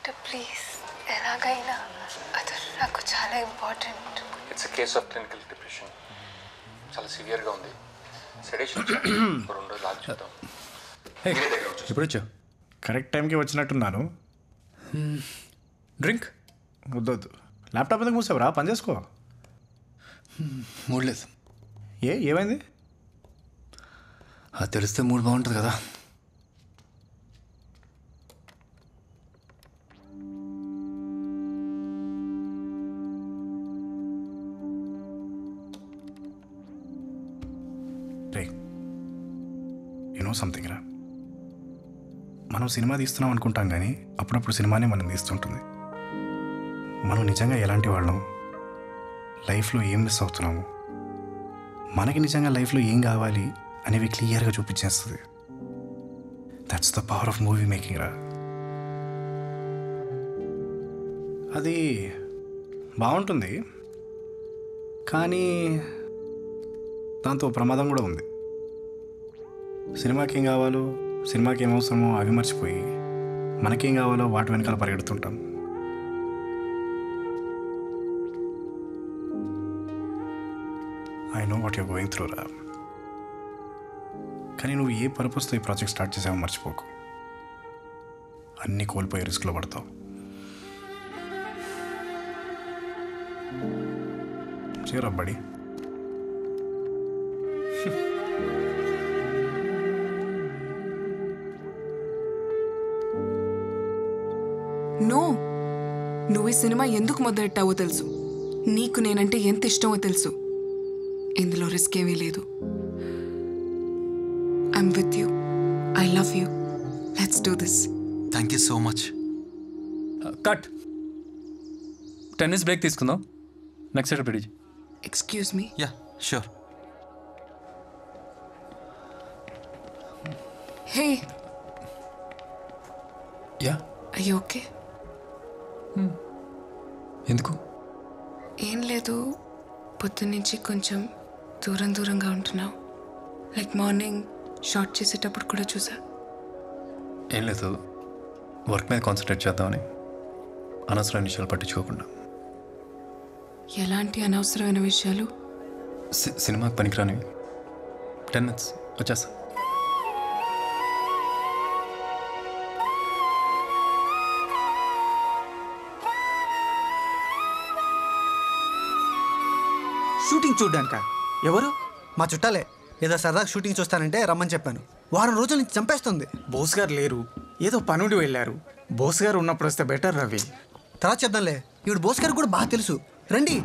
Doctor please ఎలాగైనా అది నాకు చాలా important it's case of clinical depression చాలా సివియర్గా ఉంది సెడేషన్ రెండు రోజులు ఆగి చూద్దాం మీరే దగ్గర వచ్చేసి ఎప్పుడు వచ్చావు కరెక్ట్ టైంకి వచ్చినట్టున్నాను డ్రింక్ వద్దొద్దు ల్యాప్టాప్ ఎందుకు మూసావురా పని చేసుకో మూడు లేదు ఏ ఏమైంది అది తెలిస్తే మూడు బాగుంటుంది కదా రే యూనో సంథింగ్ రా మనం సినిమా తీస్తున్నాం అనుకుంటాం కానీ అప్పుడప్పుడు సినిమానే మనం తీస్తుంటుంది మనం నిజంగా ఎలాంటి వాళ్ళం లైఫ్లో ఏం మిస్ అవుతున్నాము మనకి నిజంగా లైఫ్లో ఏం కావాలి అనేవి క్లియర్గా చూపించేస్తుంది that's the power of movie making రా అది బాగుంటుంది కానీ దాంతో ప్రమాదం కూడా ఉంది సినిమాకి ఏం కావాలో సినిమాకి ఏం అవసరమో అవి మర్చిపోయి మనకేం కావాలో వాటి వెనకాల పరిగెడుతుంటాం I know what you're going through రా కానీ నువ్వు ఏ పర్పస్తో ఈ ప్రాజెక్ట్ స్టార్ట్ చేసావో మర్చిపోకు అన్నీ కోల్పోయే రిస్క్లో పడతావు చేరా బడి నో నువ్వు ఈ సినిమా ఎందుకు మొదలెట్టావో తెలుసు నీకు నేనంటే ఎంత ఇష్టమో తెలుసు ఇందులో రిస్క్ ఏమీ లేదు I'm with you I love you let's do this thank you so much cut ten minutes break తీసుకుందాం next set ready excuse me yeah sure hey yeah అయ్యో ఓకే ఎందుకు ఏం లేదు పొద్దున్నుంచి కొంచెం దూరం దూరంగా ఉంటున్నావు లైక్ మార్నింగ్ షార్ట్ చేసేటప్పుడు కూడా చూసా ఏం లేదు వర్క్ మీద కాన్సన్ట్రేట్ చేద్దామని అనవసరమైన విషయాలు పట్టించుకోకుండా ఎలాంటి అనవసరమైన విషయాలు సి- సినిమాకి పనికిరానివి టెన్ మినిట్స్ వచ్చేస్తా షూటింగ్ చూడ్డానికా ఎవరు మా చుట్టాలే ఏదో సరదాగా షూటింగ్ చూస్తానంటే రమ్మని చెప్పాను వారం రోజుల నుంచి చంపేస్తుంది బోస్ గారు లేరు ఏదో పనుడి వెళ్ళారు బోస్ గారు ఉన్నప్పుడు వస్తే బెటర్ రవి తర్వాత చెప్దాంలే ఇప్పుడు బోస్ గారికి కూడా బాగా తెలుసు రండి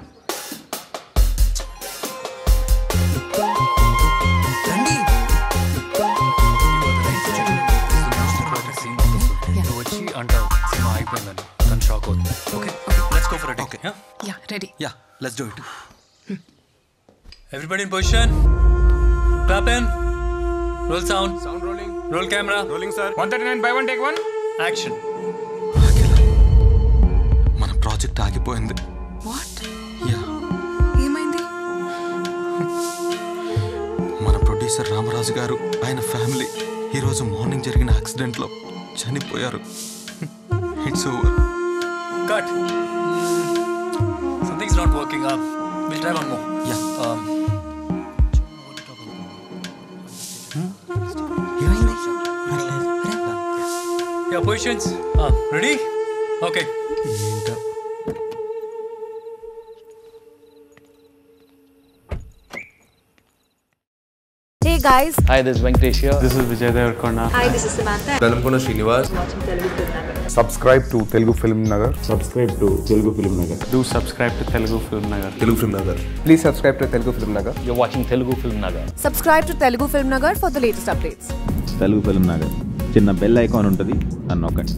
రండి నువ్వు వచ్చి అంటావు సినిమా అయిపోయిందని తను షాక్ అవుతుంది okay let's go for it okay yeah ready yeah let's do it everybody in position clap in roll sound sound rolling roll camera rolling sir one thirty nine by one take one action మన project ఆగిపోయింది what yeah ఏమైంది మన producer Ramaraju గారు ఆయన family ఈరోజు morning జరిగిన యాక్సిడెంట్లో చనిపోయారు it's over cut something's not working up will try one more yeah yeah positions ready okay Hey guys, Hi, this is Venkatesh here. This is Vijay Devarkonda. hi, this is Samantha. Velankonda Srinivas subscribe to Telugu Film Nagar subscribe to Telugu Film Nagar Do subscribe to Telugu Film Nagar. Telugu Film Nagar please subscribe to Telugu Film Nagar You're watching Telugu Film Nagar. Subscribe to Telugu Film Nagar for the latest updates. Telugu Film Nagar చిన్న bell icon ఉంటుంది అని నొక్కండి